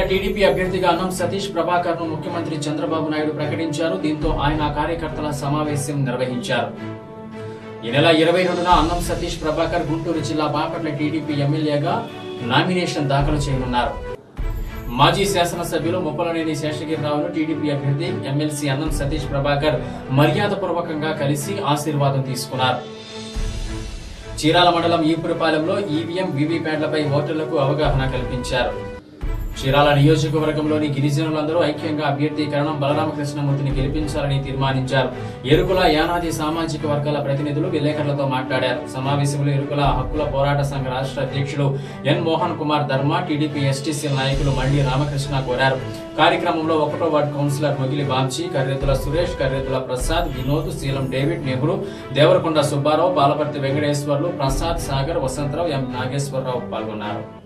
Bapatla TDP అభ్యర్థిగా అన్నం సతీష్ ప్రభాకర్ ను ముఖ్యమంత్రి చంద్రబాబు నాయుడు ప్రకటించారు దీంతో ఆయన కార్యకర్తల సమావేశం నిర్వహించారు ఈ నెల ఇరవై రెండున అన్నం సతీష్ ప్రభాకర్ గుంటూరు జిల్లా బాపట్ల టీడీపీ ఎమ్మెల్యేగా నామినేషన్ దాఖలు చేయనున్నారు మాజీ శాసనసభ్యులు ముప్పలనేని శేషగిరిరావును టీడీపీ అభ్యర్థి ఎమ్మెల్సీ అన్నం సతీష్ ప్రభాకర్ మర్యాదపూర్వకంగా కలిసి ఆశీర్వాదం తీసుకున్నారు చీరాల మండలం ఈపురపాలెంలో ఈవీఎం వీవీప్యాట్లపై ఓటర్లకు అవగాహన కల్పించారు చీరాల నియోజకవర్గంలోని గిరిజనులందరూ ఐక్యంగా అభ్యర్థీకరణం బలరామకృష్ణమూర్తిని గెలిపించాలని తీర్మానించారు ఎరుకుల యానాది సామాజిక వర్గాల ప్రతినిధులు విలేకరులతో మాట్లాడారు సమావేశంలో ఎరుకుల హక్కుల పోరాట సంఘ రాష్ట్ర అధ్యక్షుడు ఎన్ మోహన్ కుమార్ ధర్మ టీడీపీ ఎస్టీసీ నాయకులు మండి రామకృష్ణ కోరారు కార్యక్రమంలో ఒకటో ward councillor Mogili Banchi Karrethula Suresh Karrethula Prasad Vinod Sheelam David Nehru Devarakonda Subbarao Palaparthi Venkateswarlu Prasad Sagar Vasantharao M Nageswararao పాల్గొన్నారు